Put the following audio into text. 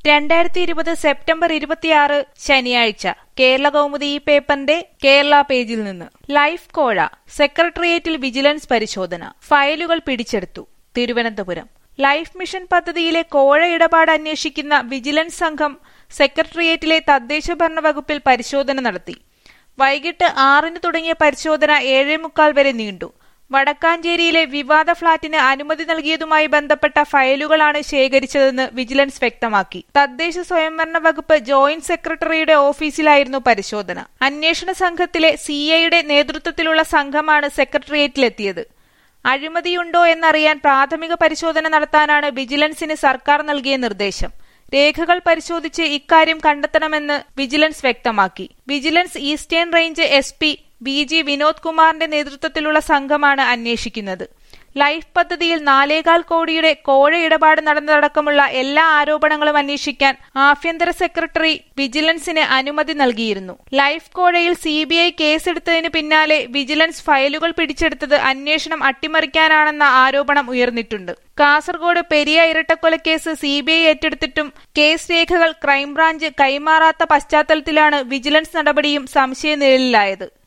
രണ്ടായിരത്തി ഇരുപത് സെപ്റ്റംബർ ഇരുപത്തിയാറ് ശനിയാഴ്ച കേരള കൗമുദി ഈ പേപ്പറിന്റെ കേരള പേജിൽ നിന്ന് ലൈഫ് കോഴ സെക്രട്ടേറിയറ്റിൽ വിജിലൻസ് പരിശോധന ഫയലുകൾ പിടിച്ചെടുത്തു തിരുവനന്തപുരം ലൈഫ് മിഷൻ പദ്ധതിയിലെ കോഴ ഇടപാട് അന്വേഷിക്കുന്ന വിജിലൻസ് സംഘം സെക്രട്ടേറിയറ്റിലെ തദ്ദേശ ഭരണ വകുപ്പിൽ പരിശോധന നടത്തി വൈകിട്ട് ആറിന് തുടങ്ങിയ പരിശോധന ഏഴേ മുക്കാൽ വരെ നീണ്ടു വടക്കാഞ്ചേരിയിലെ വിവാദ ഫ്ളാറ്റിന് അനുമതി നൽകിയതുമായി ബന്ധപ്പെട്ട ഫയലുകളാണ് ശേഖരിച്ചതെന്ന് വിജിലൻസ് വ്യക്തമാക്കി തദ്ദേശ സ്വയംഭരണ വകുപ്പ് ജോയിന്റ് സെക്രട്ടറിയുടെ ഓഫീസിലായിരുന്നു പരിശോധന അന്വേഷണ സംഘത്തിലെ സിഐയുടെ നേതൃത്വത്തിലുള്ള സംഘമാണ് സെക്രട്ടേറിയറ്റിലെത്തിയത് അഴിമതിയുണ്ടോ എന്നറിയാൻ പ്രാഥമിക പരിശോധന നടത്താനാണ് വിജിലൻസിന് സർക്കാർ നൽകിയ നിർദ്ദേശം രേഖകൾ പരിശോധിച്ച് ഇക്കാര്യം കണ്ടെത്തണമെന്ന് വിജിലൻസ് വ്യക്തമാക്കി vigilance eastern range S P B G Vinod കുമാറിന്റെ നേതൃത്വത്തിലുള്ള സംഘമാണ് അന്വേഷിക്കുന്നത് ലൈഫ് പദ്ധതിയിൽ നാലേകാൽ കോടിയുടെ കോഴ ഇടപാട് നടന്നതടക്കമുള്ള എല്ലാ ആരോപണങ്ങളും അന്വേഷിക്കാൻ ആഭ്യന്തര സെക്രട്ടറി വിജിലൻസിന് അനുമതി നൽകിയിരുന്നു ലൈഫ് കോഴയിൽ സി ബി ഐ കേസെടുത്തതിന് പിന്നാലെ വിജിലൻസ് ഫയലുകൾ പിടിച്ചെടുത്തത് അന്വേഷണം അട്ടിമറിക്കാനാണെന്ന ആരോപണം ഉയർന്നിട്ടുണ്ട് കാസർഗോഡ് പെരിയ ഇരട്ടക്കൊലക്കേസ് സി ബി ഐ ഏറ്റെടുത്തിട്ടും കേസ് രേഖകൾ ക്രൈംബ്രാഞ്ച് കൈമാറാത്ത പശ്ചാത്തലത്തിലാണ് വിജിലൻസ് നടപടിയും സംശയനിഴലിലായത്